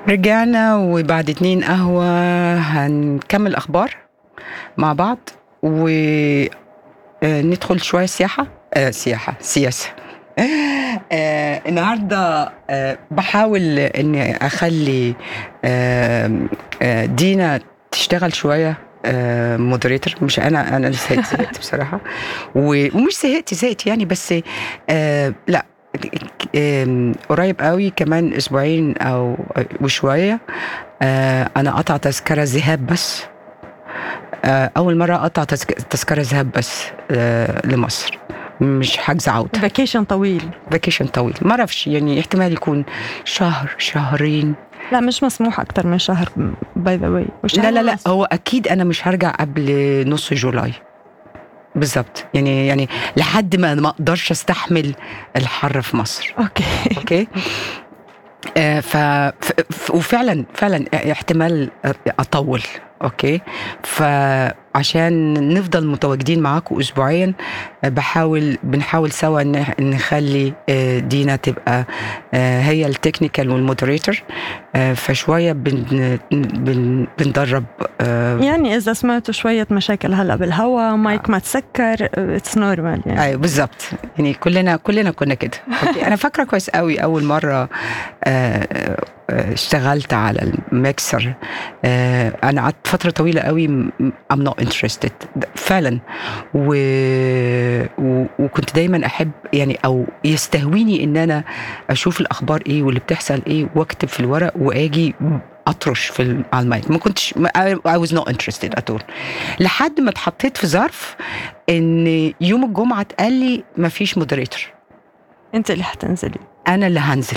رجعنا وبعد اتنين قهوة هنكمل أخبار مع بعض وندخل شوية سياحة آه سياحة سياسة آه النهارده آه بحاول اني اخلي آه آه دينا تشتغل شويه آه مودريتور مش انا انا لسه زهقت بصراحه و- ومش زهقت زهقت يعني بس آه لا آم، قريب قوي كمان اسبوعين او وشويه آه انا قطع تذكره ذهاب بس آه اول مره اقطع تذك- تذكره ذهاب بس آه لمصر مش حجز عوده فاكيشن طويل فاكيشن طويل ما اعرفش يعني احتمال يكون شهر شهرين لا مش مسموح اكتر من شهر باي ذا واي لا لا لا هو اكيد انا مش هرجع قبل نص جولاي بالظبط يعني يعني لحد ما ما اقدرش استحمل الحر في مصر اوكي اوكي آه ف ف- ف- وفعلا فعلا احتمال اطول اوكي فعشان نفضل متواجدين معاكم اسبوعيا آه، بحاول بنحاول سوا ان إح- نخلي آه، دينا تبقى آه، هي التكنيكال والمودريتور آه، فشويه بن بن بندرب آه، يعني اذا سمعتوا شويه مشاكل هلا بالهواء مايك ما تسكر اتس نورمال يعني ايوه بالظبط يعني كلنا كلنا كنا كده أوكي. انا فاكره كويس قوي اول مره آه، آه، اشتغلت على الميكسر آه، انا قعدت فتره طويله قوي م- I'm not interested فعلا و... و... وكنت دايما احب يعني او يستهويني ان انا اشوف الاخبار ايه واللي بتحصل ايه واكتب في الورق واجي اطرش في ال- على المايك ما كنتش ما- I was not interested at all لحد ما اتحطيت في ظرف ان يوم الجمعه اتقال لي مفيش مودريتور انت اللي حتنزلي انا اللي هنزل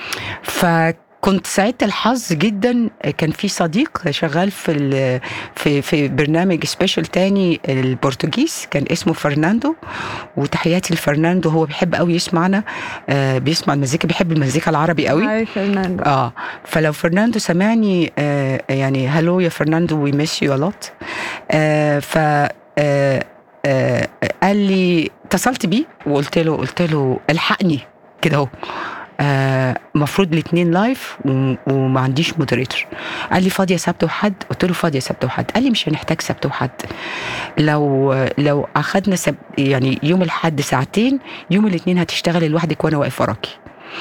فكنت سعدت الحظ جدا كان في صديق شغال في ال- في في برنامج سبيشال تاني البرتغيز كان اسمه فرناندو وتحياتي لفرناندو هو بيحب قوي يسمعنا آه بيسمع المزيكا بيحب المزيكا العربي قوي هاي فرناندو اه فلو فرناندو سمعني آه يعني هلو يا فرناندو وي ميس يو لوت ف آه آه قال لي اتصلت بيه وقلت له قلت له الحقني كده اهو المفروض الاثنين لايف و- وما عنديش مودريتور قال لي فاضيه سبت وحد قلت له فاضيه سبت وحد قال لي مش هنحتاج سبت وحد لو لو اخدنا سب يعني يوم الاحد ساعتين يوم الاثنين هتشتغلي لوحدك وانا واقف وراكي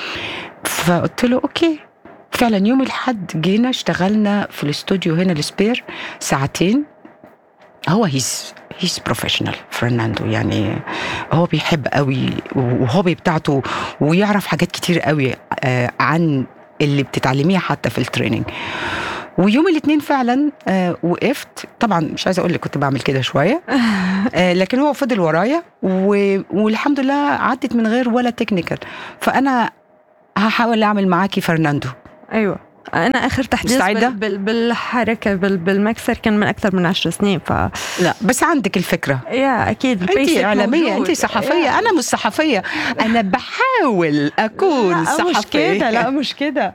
فقلت له اوكي فعلا يوم الاحد جينا اشتغلنا في الاستوديو هنا السبير ساعتين هو هيز هيز بروفيشنال فرناندو يعني هو بيحب قوي وهوبي بتاعته ويعرف حاجات كتير قوي آه، عن اللي بتتعلميها حتى في التريننج ويوم الاثنين فعلا آه وقفت طبعا مش عايزه اقول لك كنت بعمل كده شويه آه لكن هو فضل ورايا و... والحمد لله عدت من غير ولا تكنيكال فانا هحاول اعمل معاكي فرناندو ايوه انا اخر تحديث مستعدة؟ بال بال بالحركه بال بالمكسر كان من اكثر من عشر سنين ف لا بس عندك الفكره يا اكيد انت البيسك اعلاميه موجود. انت صحفيه يا. انا مش صحفيه انا بحاول اكون لا مش صحفيه كده لا مش كده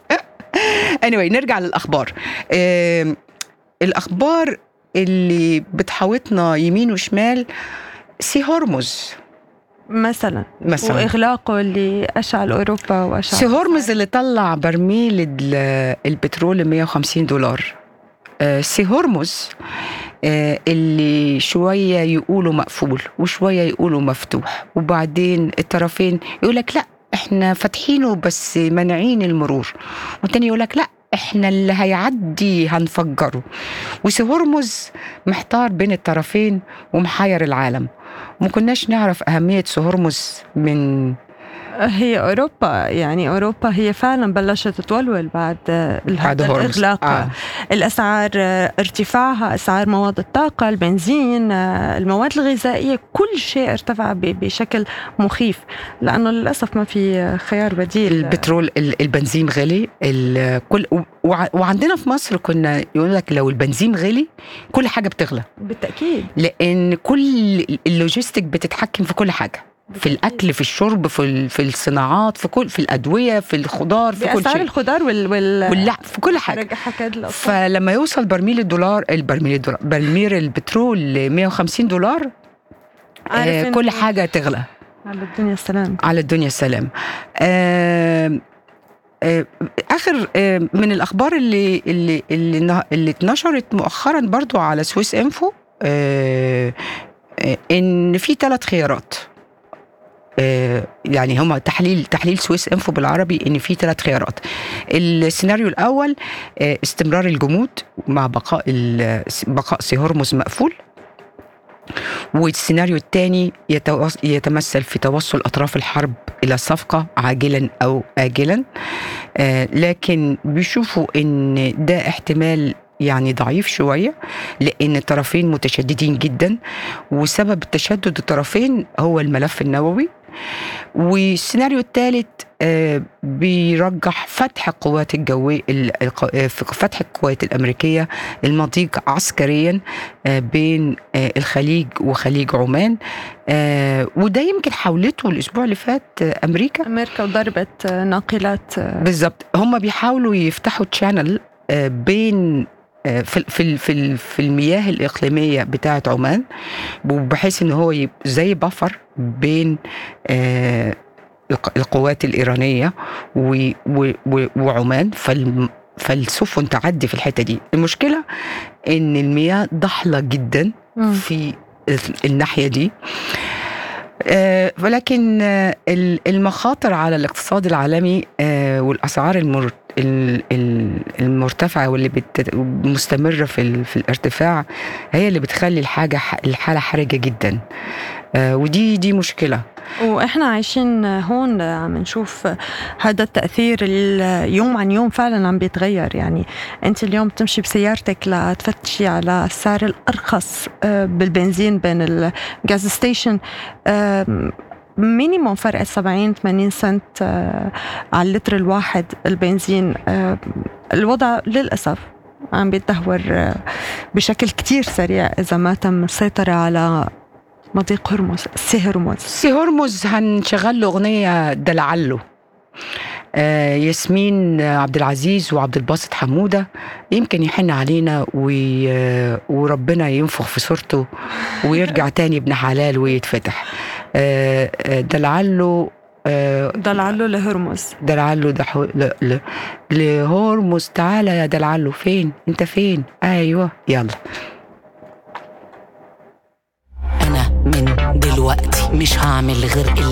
anyway نرجع للاخبار آم، الاخبار اللي بتحاوطنا يمين وشمال سي هرمز مثلا مثلا واغلاقه اللي اشعل اوروبا واشعل سي هرمز اللي طلع برميل ال- البترول 150 دولار آه، سي هرمز آه، اللي شوية يقولوا مقفول وشوية يقولوا مفتوح وبعدين الطرفين يقول لك لا احنا فاتحينه بس مانعين المرور والتاني يقول لك لا احنا اللي هيعدي هنفجره وسي هرمز محتار بين الطرفين ومحير العالم ما كناش نعرف أهمية سي هرمز من هي اوروبا يعني اوروبا هي فعلا بلشت تتولول بعد بعد هذا هرمز الاغلاق آه. الاسعار آه، ارتفاعها اسعار مواد الطاقه البنزين آه، المواد الغذائيه كل شيء ارتفع ب- بشكل مخيف لانه للاسف ما في آه، خيار بديل البترول ال- البنزين غلي ال- كل وع- وعندنا في مصر كنا يقول لك لو البنزين غلي كل حاجه بتغلى بالتاكيد لان كل اللوجيستيك بتتحكم في كل حاجه في الاكل في الشرب في ال- في الصناعات في كل في الادويه في الخضار في كل باسعار شيء الخضار وال وال واللع في كل حاجه رجع حكاية الأطفال. فلما يوصل برميل الدولار البرميل الدولار برميل البترول ل 150 دولار عارف آه إنه كل حاجه تغلى على الدنيا السلام على الدنيا السلام آه آه، اخر آه، من الاخبار اللي اللي اللي, نه- اللي اتنشرت مؤخرا برضو على سويس انفو آه، آه، ان في ثلاث خيارات آه، يعني هما تحليل تحليل سويس انفو بالعربي ان في ثلاث خيارات السيناريو الاول آه، استمرار الجمود مع بقاء ال- بقاء سي هرمز مقفول والسيناريو الثاني يتمثل في توصل اطراف الحرب الى صفقه عاجلا او اجلا آه، لكن بيشوفوا ان ده احتمال يعني ضعيف شويه لان الطرفين متشددين جدا وسبب تشدد الطرفين هو الملف النووي والسيناريو الثالث آه، بيرجح فتح القوات الجوية ال- الق- آه، فتح القوات الأمريكية المضيق عسكريا آه، بين آه، الخليج وخليج عمان آه، وده يمكن حاولته الأسبوع اللي فات آه، أمريكا امريكا وضربت آه، ناقلات آه، بالظبط هم بيحاولوا يفتحوا تشانل بين آه، في في في في المياه الاقليميه بتاعه عمان بحيث ان هو يبقى زي بفر بين آه، الق- القوات الايرانيه و- و- و- وعمان فالم- فالسفن تعدي في الحته دي المشكله ان المياه ضحله جدا مم. في الناحيه دي آه، ولكن آه، ال- المخاطر على الاقتصاد العالمي آه، والاسعار المر- ال- ال- المرتفعه واللي بت- مستمره في ال- في الارتفاع هي اللي بتخلي الحاجه ح- الحاله حرجه جدا آه، ودي دي مشكله واحنا عايشين هون عم نشوف هذا التاثير ال- يوم عن يوم فعلا عم بيتغير يعني انت اليوم بتمشي بسيارتك لتفتشي على السعر الارخص آه، بالبنزين بين الجاز ستيشن آم، مينيموم فرق 70 80 سنت آه، على اللتر الواحد البنزين آه، الوضع للاسف عم بيتدهور آه، بشكل كتير سريع اذا ما تم السيطره على مضيق هرمز سي هرمز سي هرمز هنشغل له اغنيه ده لعله آه ياسمين عبد العزيز وعبد الباسط حموده يمكن يحن علينا وي آه، وربنا ينفخ في صورته ويرجع تاني ابن حلال ويتفتح آه آه، ده لعله آه دلعله لهرمز ده لعله ده حو... ل... ل... لهرمز تعالى يا ده لعله فين انت فين ايوه يلا أنا من دلوقتي مش هعمل غير